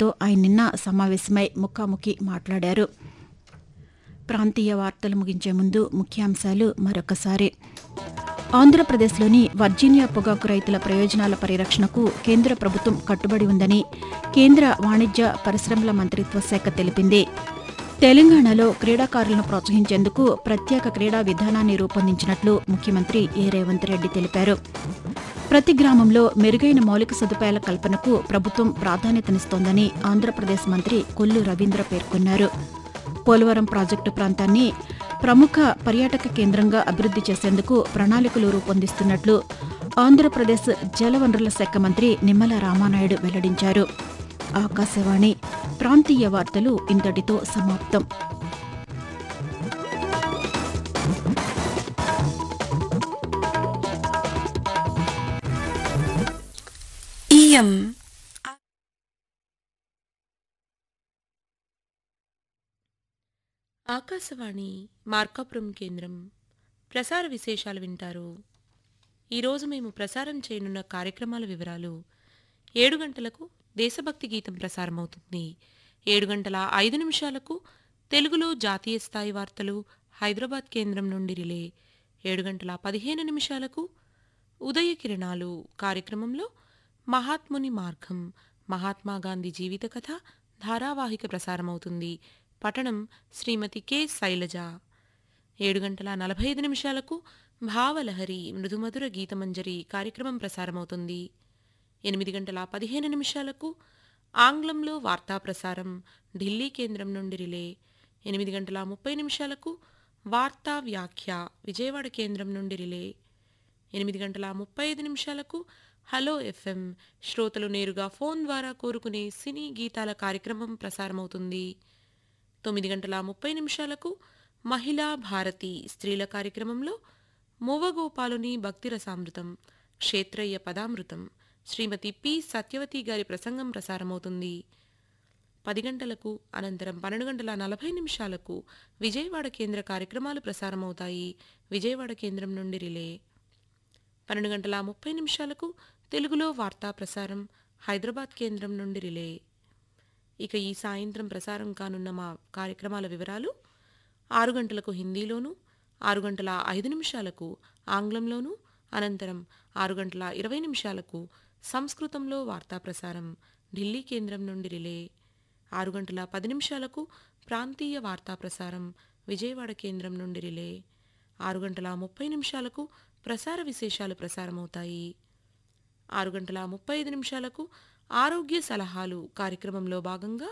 గారితో ఆయన నిన్న సమావేశమై ముఖాముఖి మాట్లాడారు ప్రాంతీయ వార్తలు ముగించే ముందు ముఖ్యాంశాలు మరొకసారి ఆంధ్రప్రదేశ్లోని వర్జీనియా పొగాకు రైతుల ప్రయోజనాల పరిరక్షణకు కేంద్ర ప్రభుత్వం కట్టుబడి ఉందని కేంద్ర వాణిజ్య పరిశ్రమల మంత్రిత్వ శాఖ తెలిపింది తెలంగాణలో క్రీడాకారులను ప్రోత్సహించేందుకు ప్రత్యేక క్రీడా విధానాన్ని రూపొందించినట్లు ముఖ్యమంత్రి ఏ రేవంత్ రెడ్డి తెలిపారు ప్రతి గ్రామంలో మెరుగైన మౌలిక సదుపాయాల కల్పనకు ప్రభుత్వం ప్రాధాన్యతనిస్తోందని ఆంధ్రప్రదేశ్ మంత్రి కొల్లు రవీంద్ర పేర్కొన్నారు పోలవరం ప్రాజెక్టు ప్రాంతాన్ని ప్రముఖ పర్యాటక కేంద్రంగా అభివృద్ది చేసేందుకు ప్రణాళికలు రూపొందిస్తున్నట్లు ఆంధ్రప్రదేశ్ జలవనరుల శాఖ మంత్రి నిమ్మల రామానాయుడు వెల్లడించారు ఆకాశవాణి ప్రాంతీయ వార్తలు ఇంతటితో సమాప్తం ఇయం ఆకాశవాణి మార్కాపురం కేంద్రం ప్రసార విశేషాలు వింటారు ఈరోజు మేము ప్రసారం చేయనున్న కార్యక్రమాల వివరాలు ఏడు గంటలకు దేశభక్తి గీతం ప్రసారమవుతుంది ఏడు గంటల ఐదు నిమిషాలకు తెలుగులో జాతీయ స్థాయి వార్తలు హైదరాబాద్ కేంద్రం నుండి రిలే ఏడు గంటల పదిహేను నిమిషాలకు ఉదయ కిరణాలు కార్యక్రమంలో మహాత్ముని మార్గం మహాత్మా గాంధీ జీవిత కథ ధారావాహిక ప్రసారమవుతుంది పఠనం శ్రీమతి కె శైలజ ఏడు గంటల నలభై ఐదు నిమిషాలకు భావలహరి మృదుమధుర గీతమంజరి కార్యక్రమం ప్రసారమవుతుంది ఎనిమిది గంటల పదిహేను నిమిషాలకు ఆంగ్లంలో వార్తా ప్రసారం ఢిల్లీ కేంద్రం నుండి రిలే ఎనిమిది గంటల ముప్పై నిమిషాలకు వార్తా వ్యాఖ్య విజయవాడ కేంద్రం నుండి రిలే ఎనిమిది గంటల ముప్పై ఐదు నిమిషాలకు హలో ఎఫ్ఎం శ్రోతలు నేరుగా ఫోన్ ద్వారా కోరుకునే సినీ గీతాల కార్యక్రమం ప్రసారమవుతుంది తొమ్మిది గంటల ముప్పై నిమిషాలకు మహిళా భారతి స్త్రీల కార్యక్రమంలో మూవగోపాలుని భక్తిరసామృతం క్షేత్రయ్య పదామృతం శ్రీమతి పి సత్యవతి గారి ప్రసంగం ప్రసారమవుతుంది పది గంటలకు అనంతరం పన్నెండు గంటల నలభై నిమిషాలకు విజయవాడ కేంద్ర కార్యక్రమాలు ప్రసారమవుతాయి విజయవాడ కేంద్రం నుండి రిలే పన్నెండు గంటల ముప్పై నిమిషాలకు తెలుగులో వార్తా ప్రసారం హైదరాబాద్ కేంద్రం నుండి రిలే ఇక ఈ సాయంత్రం ప్రసారం కానున్న మా కార్యక్రమాల వివరాలు ఆరు గంటలకు హిందీలోను ఆరు గంటల ఐదు నిమిషాలకు ఆంగ్లంలోను అనంతరం ఆరు గంటల ఇరవై నిమిషాలకు సంస్కృతంలో వార్తా ప్రసారం ఢిల్లీ కేంద్రం నుండి రిలే ఆరు గంటల పది నిమిషాలకు ప్రాంతీయ వార్తా ప్రసారం విజయవాడ కేంద్రం నుండి రిలే ఆరు గంటల ముప్పై నిమిషాలకు ప్రసార విశేషాలు ప్రసారమవుతాయి ఆరు గంటల ముప్పై ఐదు నిమిషాలకు ఆరోగ్య సలహాలు కార్యక్రమంలో భాగంగా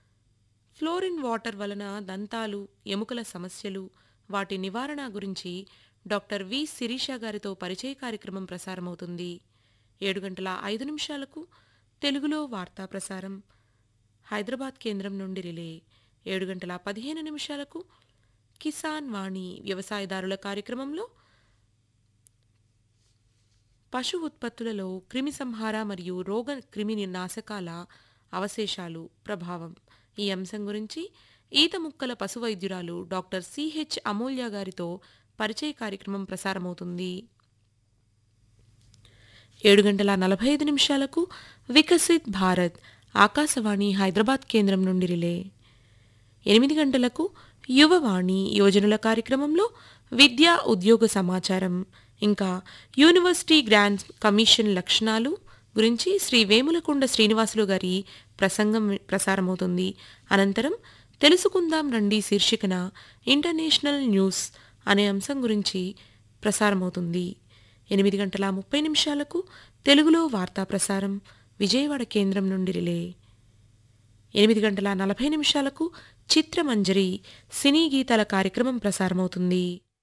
ఫ్లోరిన్ వాటర్ వలన దంతాలు ఎముకల సమస్యలు వాటి నివారణ గురించి డాక్టర్ వి శిరీష గారితో పరిచయ కార్యక్రమం ప్రసారమవుతుంది ఏడు గంటల ఐదు నిమిషాలకు తెలుగులో వార్తా ప్రసారం హైదరాబాద్ కేంద్రం నుండి రిలే ఏడు గంటల పదిహేను నిమిషాలకు కిసాన్ వాణి వ్యవసాయదారుల కార్యక్రమంలో పశు ఉత్పత్తులలో క్రిమి సంహార మరియు రోగ క్రిమి నాశకాల అవశేషాలు ప్రభావం ఈ అంశం గురించి ఈత ముక్కల పశు వైద్యురాలు డాక్టర్ సిహెచ్ అమూల్య గారితో పరిచయ కార్యక్రమం ప్రసారమవుతుంది ఏడు గంటల నలభై ఐదు నిమిషాలకు వికసిత్ భారత్ ఆకాశవాణి హైదరాబాద్ కేంద్రం నుండి రిలే ఎనిమిది గంటలకు యువవాణి యోజనల కార్యక్రమంలో విద్యా ఉద్యోగ సమాచారం ఇంకా యూనివర్సిటీ గ్రాండ్ కమిషన్ లక్షణాలు గురించి శ్రీ వేములకొండ శ్రీనివాసులు గారి ప్రసంగం ప్రసారమవుతుంది అనంతరం తెలుసుకుందాం రండి శీర్షికన ఇంటర్నేషనల్ న్యూస్ అనే అంశం గురించి ప్రసారమవుతుంది ఎనిమిది గంటల ముప్పై నిమిషాలకు తెలుగులో వార్తా ప్రసారం విజయవాడ కేంద్రం నుండి రిలే ఎనిమిది గంటల నలభై నిమిషాలకు చిత్రమంజరి సినీ గీతాల కార్యక్రమం ప్రసారమవుతుంది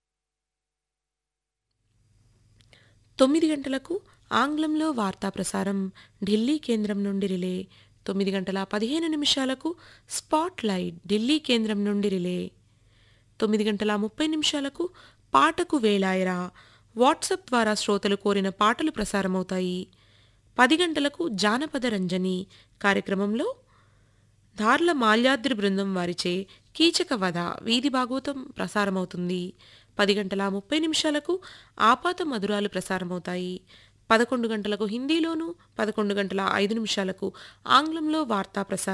తొమ్మిది గంటలకు ఆంగ్లంలో వార్తా ప్రసారం ఢిల్లీ కేంద్రం నుండి రిలే తొమ్మిది గంటల పదిహేను నిమిషాలకు స్పాట్ లైట్ ఢిల్లీ కేంద్రం నుండి రిలే తొమ్మిది గంటల ముప్పై నిమిషాలకు పాటకు వేలాయరా వాట్సాప్ ద్వారా శ్రోతలు కోరిన పాటలు ప్రసారమవుతాయి పది గంటలకు జానపద రంజని కార్యక్రమంలో ధార్ల మాల్యాద్రి బృందం వారిచే కీచక వధ వీధి భాగవతం ప్రసారమవుతుంది పది గంటల ముప్పై నిమిషాలకు ఆపాత మధురాలు ప్రసారమవుతాయి పదకొండు గంటలకు హిందీలోను పదకొండు గంటల ఐదు నిమిషాలకు ఆంగ్లంలో వార్తా ప్రసారం